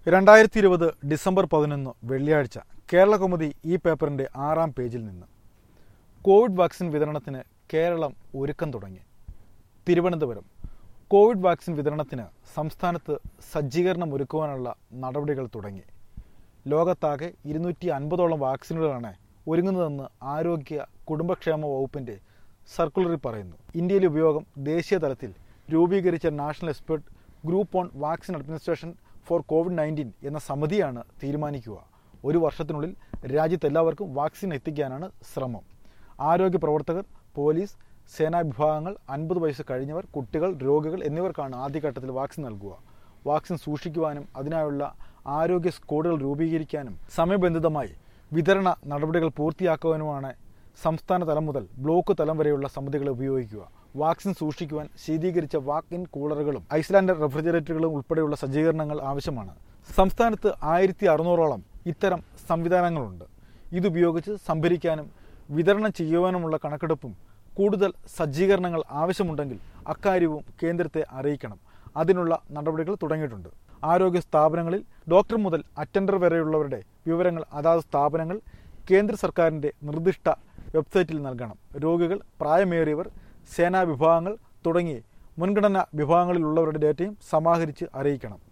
രണ്ടായിരത്തി ഇരുപത് ഡിസംബർ പതിനൊന്ന് വെള്ളിയാഴ്ച കേരളകൗമുദി ഈ പേപ്പറിന്റെ ആറാം പേജിൽ നിന്ന് കോവിഡ് വാക്സിൻ വിതരണത്തിന് കേരളം ഒരുക്കം തുടങ്ങി തിരുവനന്തപുരം കോവിഡ് വാക്സിൻ വിതരണത്തിന് സംസ്ഥാനത്ത് സജ്ജീകരണം ഒരുക്കുവാനുള്ള നടപടികൾ തുടങ്ങി ലോകത്താകെ ഇരുന്നൂറ്റി അൻപതോളം വാക്സിനുകളാണ് ഒരുങ്ങുന്നതെന്ന് ആരോഗ്യ കുടുംബക്ഷേമ വകുപ്പിന്റെ സർക്കുലറിൽ പറയുന്നു ഇന്ത്യയിലെ ഉപയോഗം ദേശീയ തലത്തിൽ രൂപീകരിച്ച national expert group on vaccine administration for COVID nineteen എന്ന സമിതിയാണ് തീരുമാനിക്കുക ഒരു വർഷത്തിനുള്ളിൽ രാജ്യത്തെല്ലാവർക്കും വാക്സിൻ എത്തിക്കാനാണ് ശ്രമം ആരോഗ്യ പ്രവർത്തകർ പോലീസ് സേനാ വിഭാഗങ്ങൾ അൻപത് വയസ്സ് കഴിഞ്ഞവർ കുട്ടികൾ രോഗികൾ എന്നിവർക്കാണ് ആദ്യഘട്ടത്തിൽ വാക്സിൻ നൽകുക വാക്സിൻ സൂക്ഷിക്കുവാനും അതിനായുള്ള ആരോഗ്യ സ്ക്വാഡുകൾ രൂപീകരിക്കാനും സമയബന്ധിതമായി വിതരണ നടപടികൾ പൂർത്തിയാക്കുവാനുമാണ് സംസ്ഥാന തലം മുതൽ ബ്ലോക്ക് തലം വരെയുള്ള സമിതികളെ ഉപയോഗിക്കുക വാക്സിൻ സൂക്ഷിക്കുവാൻ ശീതീകരിച്ച വാക്ക് ഇൻ കൂളറുകളും ഐസ്ലാൻഡർ റെഫ്രിജറേറ്ററുകളും ഉൾപ്പെടെയുള്ള സജ്ജീകരണങ്ങൾ ആവശ്യമാണ് സംസ്ഥാനത്ത് ആയിരത്തി അറുന്നൂറോളം ഇത്തരം സംവിധാനങ്ങളുണ്ട് ഇതുപയോഗിച്ച് സംഭരിക്കാനും വിതരണം ചെയ്യുവാനുമുള്ള കണക്കെടുപ്പും കൂടുതൽ സജ്ജീകരണങ്ങൾ ആവശ്യമുണ്ടെങ്കിൽ അക്കാര്യവും കേന്ദ്രത്തെ അറിയിക്കണം അതിനുള്ള നടപടികൾ തുടങ്ങിയിട്ടുണ്ട് ആരോഗ്യ സ്ഥാപനങ്ങളിൽ ഡോക്ടർ മുതൽ അറ്റൻഡർ വരെയുള്ളവരുടെ വിവരങ്ങൾ അതാത് സ്ഥാപനങ്ങൾ കേന്ദ്ര സർക്കാരിൻ്റെ നിർദ്ദിഷ്ട വെബ്സൈറ്റിൽ നൽകണം രോഗികൾ പ്രായമേറിയവർ സേനാ വിഭാഗങ്ങൾ തുടങ്ങി മുൻഗണനാ വിഭാഗങ്ങളിലുള്ളവരുടെ ഡേറ്റയും സമാഹരിച്ച് അറിയിക്കണം